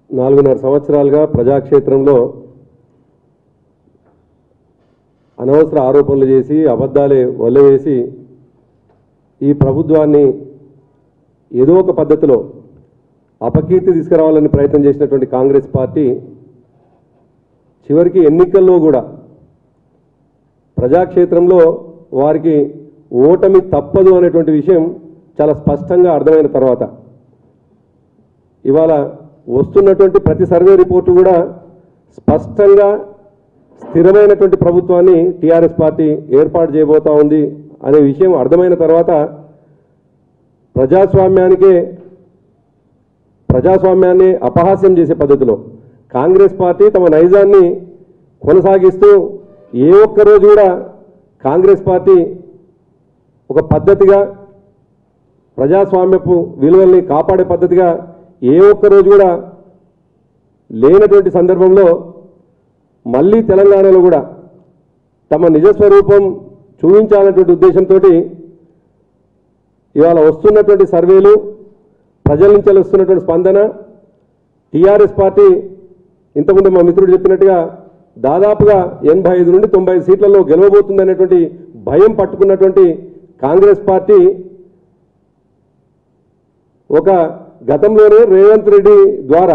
నాలుగున్నర సంవత్సరాలుగా ప్రజాక్షేత్రంలో అనవసర ఆరోపణలు చేసి అబద్ధాలే వల్లవేసి ఈ ప్రభుత్వాన్ని ఏదో ఒక పద్ధతిలో అపకీర్తి తీసుకురావాలని ప్రయత్నం చేసినటువంటి కాంగ్రెస్ పార్టీ చివరికి ఎన్నికల్లో కూడా ప్రజాక్షేత్రంలో వారికి ఓటమి తప్పదు అనేటువంటి విషయం చాలా స్పష్టంగా అర్థమైన తర్వాత ఇవాళ వస్తున్నటువంటి ప్రతి సర్వే రిపోర్టు కూడా స్పష్టంగా స్థిరమైనటువంటి ప్రభుత్వాన్ని టీఆర్ఎస్ పార్టీ ఏర్పాటు చేయబోతా ఉంది అనే విషయం అర్థమైన తర్వాత ప్రజాస్వామ్యానికే ప్రజాస్వామ్యాన్ని అపహాస్యం చేసే పద్ధతిలో కాంగ్రెస్ పార్టీ తమ నైజాన్ని కొనసాగిస్తూ ఏ ఒక్క రోజు కూడా కాంగ్రెస్ పార్టీ ఒక పద్ధతిగా ప్రజాస్వామ్యపు విలువల్ని కాపాడే పద్ధతిగా ఏ ఒక్క రోజు కూడా లేనటువంటి సందర్భంలో మళ్ళీ తెలంగాణలో కూడా తమ నిజస్వరూపం చూపించాలనేటువంటి ఉద్దేశంతో ఇవాళ వస్తున్నటువంటి సర్వేలు ప్రజల నుంచి వస్తున్నటువంటి స్పందన టీఆర్ఎస్ పార్టీ ఇంతకుముందు మా మిత్రుడు చెప్పినట్టుగా దాదాపుగా ఎనభై ఐదు నుండి తొంభై ఐదు సీట్లలో గెలవబోతుందనేటువంటి భయం పట్టుకున్నటువంటి కాంగ్రెస్ పార్టీ ఒక గతంలోనే రేవంత్ రెడ్డి ద్వారా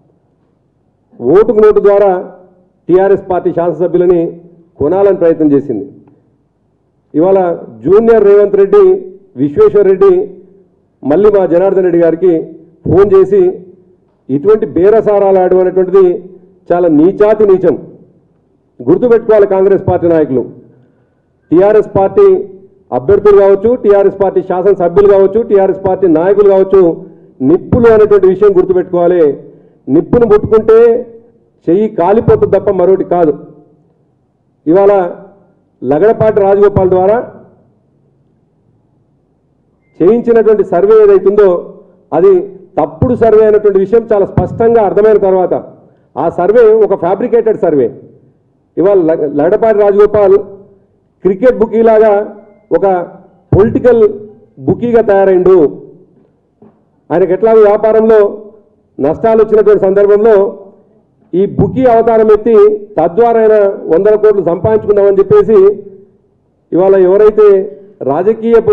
ఓటుకు నోటు ద్వారా టీఆర్ఎస్ పార్టీ శాసనసభ్యులని కొనాలని ప్రయత్నం చేసింది ఇవాళ జూనియర్ రేవంత్ రెడ్డి విశ్వేశ్వర్ రెడ్డి మళ్ళీ మా జనార్దన్ రెడ్డి గారికి ఫోన్ చేసి ఇటువంటి బేరసారాలు ఆడు అనేటువంటిది చాలా నీచాతి నీచం గుర్తుపెట్టుకోవాలి కాంగ్రెస్ పార్టీ నాయకులు టీఆర్ఎస్ పార్టీ అభ్యర్థులు కావచ్చు టీఆర్ఎస్ పార్టీ శాసనసభ్యులు కావచ్చు టీఆర్ఎస్ పార్టీ నాయకులు కావచ్చు నిప్పులు అనేటువంటి విషయం గుర్తుపెట్టుకోవాలి నిప్పును ముట్టుకుంటే చెయ్యి కాలిపోతుంది తప్ప మరొకటి కాదు ఇవాళ లగడపాటి రాజగోపాల్ ద్వారా చేయించినటువంటి సర్వే ఏదైతుందో అది తప్పుడు సర్వే అనేటువంటి విషయం చాలా స్పష్టంగా అర్థమైన తర్వాత ఆ సర్వే ఒక ఫ్యాబ్రికేటెడ్ సర్వే ఇవాళ ల- లగడపాటి రాజగోపాల్ క్రికెట్ బుకీలాగా ఒక పొలిటికల్ బుకీగా తయారైండు ఆయనకి ఎట్లాగో వ్యాపారంలో నష్టాలు వచ్చినటువంటి సందర్భంలో ఈ బుకీ అవతారం ఎత్తి తద్వారా ఆయన వందల కోట్లు సంపాదించుకుందామని చెప్పేసి ఇవాళ ఎవరైతే రాజకీయపు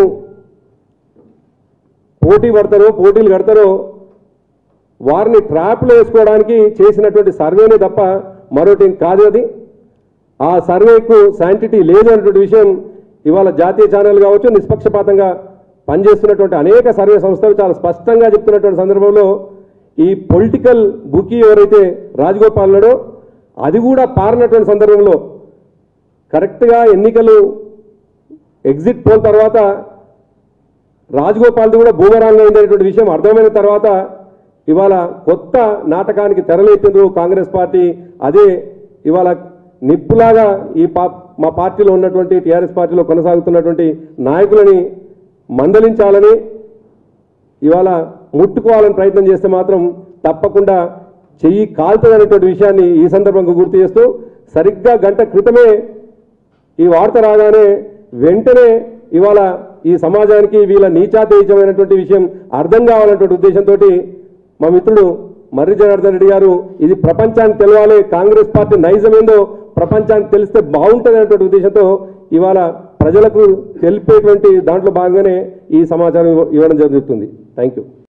పోటీ పడతారో పోటీలు కడతారో వారిని ట్రాప్లో వేసుకోవడానికి చేసినటువంటి సర్వేనే తప్ప మరొకటి కాదు అది ఆ సర్వేకు శాంటిటీ లేదు అన్నటువంటి విషయం ఇవాళ జాతీయ ఛానల్ కావచ్చు నిష్పక్షపాతంగా పనిచేస్తున్నటువంటి అనేక సర్వే సంస్థలు చాలా స్పష్టంగా చెప్తున్నటువంటి సందర్భంలో ఈ పొలిటికల్ బుకీ ఎవరైతే రాజగోపాల్ ఉన్నాడో అది కూడా పారినటువంటి సందర్భంలో కరెక్ట్గా ఎన్నికలు ఎగ్జిట్ పోల్ తర్వాత రాజగోపాల్ది కూడా బూమరాంగ్ అయిందనేటువంటి విషయం అర్థమైన తర్వాత ఇవాళ కొత్త నాటకానికి తెరలేపిండ్రు కాంగ్రెస్ పార్టీ అదే ఇవాళ నిప్పులాగా ఈ పా మా పార్టీలో ఉన్నటువంటి టీఆర్ఎస్ పార్టీలో కొనసాగుతున్నటువంటి నాయకులని మందలించాలని ఇవాళ ముట్టుకోవాలని ప్రయత్నం చేస్తే మాత్రం తప్పకుండా చెయ్యి కాలుతుందనేటువంటి విషయాన్ని ఈ సందర్భంగా గుర్తు చేస్తూ సరిగ్గా గంట క్రితమే ఈ వార్త రాగానే వెంటనే ఇవాళ ఈ సమాజానికి వీళ్ళ నీచాతేజమైనటువంటి విషయం అర్థం కావాలన్నటువంటి ఉద్దేశంతో మా మిత్రుడు మర్రి జనార్దన్ రెడ్డి గారు ఇది ప్రపంచానికి తెలవాలి కాంగ్రెస్ పార్టీ నైజం ఏందో ప్రపంచానికి తెలిస్తే బాగుంటుంది అనేటువంటి ఉద్దేశంతో ఇవాళ ప్రజలకు తెలిపేటువంటి దాంట్లో భాగంగానే ఈ సమాచారం ఇవ్వ- ఇవ్వడం జరుగుతుంది థ్యాంక్ యూ